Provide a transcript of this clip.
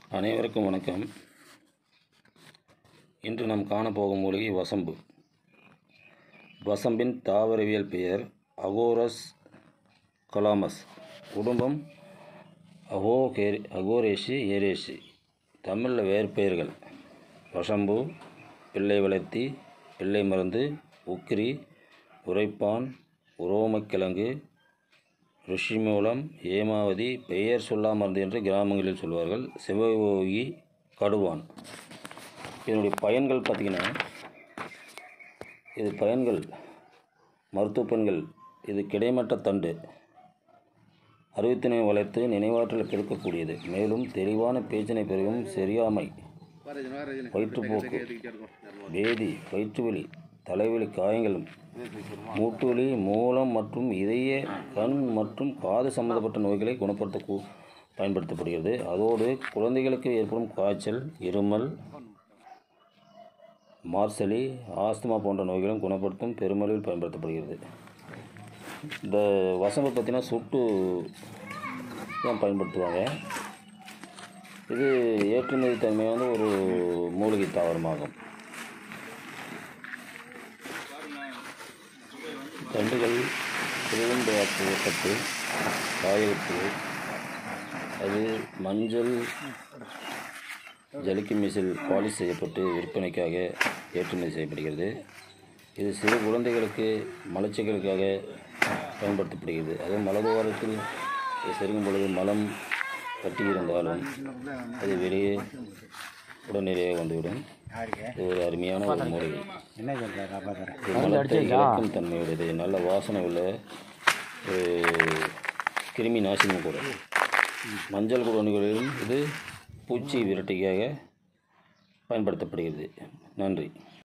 அனைவருக்கும் வணக்கம் இன்று நாம் காணப்போகும் மூலிகை வசம்பு வசம்பின் தாவரவியல் பெயர் அகோரஸ் கலாமஸ் குடும்பம் அகோகேரி அகோரேசி ஏரேசி தமிழில் வேறு பெயர்கள் வசம்பு பிள்ளை வளர்த்தி பிள்ளை மருந்து உக்கிரி உரைப்பான் உரோமக்கிழங்கு ருஷிமூலம் ஏமாவதி பெயர் சொல்லா மருந்து என்று கிராமங்களில் சொல்வார்கள் சிவயோகி கடுவான் இதனுடைய பயன்கள் பார்த்திங்கன்னா இது பயன்கள் மருத்துவ பயன்கள் இது கிடைமட்ட தண்டு அறிவுத்தினை வளர்த்து நினைவாற்றல் பெருக்கக்கூடியது மேலும் தெளிவான பேச்சினை பெருகும் சரியாமை வயிற்றுப்போக்கு வேதி வயிற்றுவலி தலைவலி காயங்கள் மூட்டுவலி மூலம் மற்றும் இதய கண் மற்றும் காது சம்பந்தப்பட்ட நோய்களை குணப்படுத்த கூ- பயன்படுத்தப்படுகிறது அதோடு குழந்தைகளுக்கு ஏற்படும் காய்ச்சல் இருமல் மார்சலி ஆஸ்துமா போன்ற நோய்களும் குணப்படுத்தும் பெருமளவில் பயன்படுத்தப்படுகிறது இந்த வசம்பு பார்த்திங்கன்னா சுட்டு தான் பயன்படுத்துவாங்க இது ஏற்றுமதி தன்மையான ஒரு மூலிகை தாவரமாகும் தண்டுகள் குளிர்ந்தாக்கப்பட்டு காயவிட்டு அது மஞ்சள் ஜலிக்கு மிசில் பாலிஷ் செய்யப்பட்டு விற்பனைக்காக ஏற்றுமதி செய்யப்படுகிறது இது சிறு குழந்தைகளுக்கு மலச்சிக்கலுக்காக பயன்படுத்தப்படுகிறது அது மலதுவாரத்தில் செருகும் பொழுது மலம் கட்டி இருந்தாலும் அது வெளியே உடனடியாக வந்துவிடும் இது ஒரு அருமையான ஒரு மூலிகை என்ன சொல்கிறார் காப்பாற்றுறேன் இது மலத்தை இழக்கும் தன்மையுடையது நல்ல வாசனை உள்ள ஒரு கிருமி நாசினியும் கூட மஞ்சள் குடோன்களிலும் இது பூச்சி விரட்டிக்காக பயன்படுத்தப்படுகிறது நன்றி